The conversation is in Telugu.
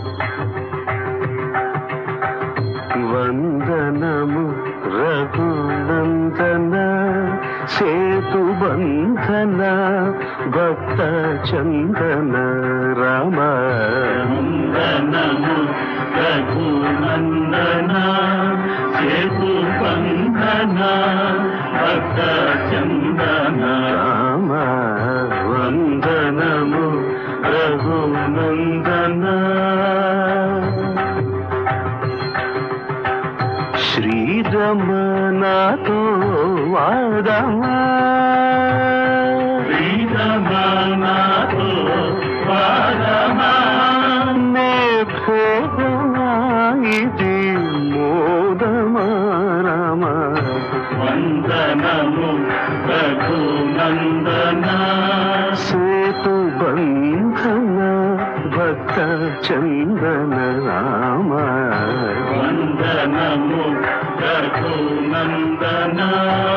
వందనము రఘునందన సేతు బంధన భక్త చందన రామ వందనము రఘునందన సేతు బంధన భక్త చందన రామ వందనము రఘునందన శ్రీరమణతో వాదమా శ్రీరమణతో వాదమా నే భోగమా ఇది మోదమా రామ వందనము రఘునందన సేతు బంధన భక్త చందన రామ వందనము రఘునందన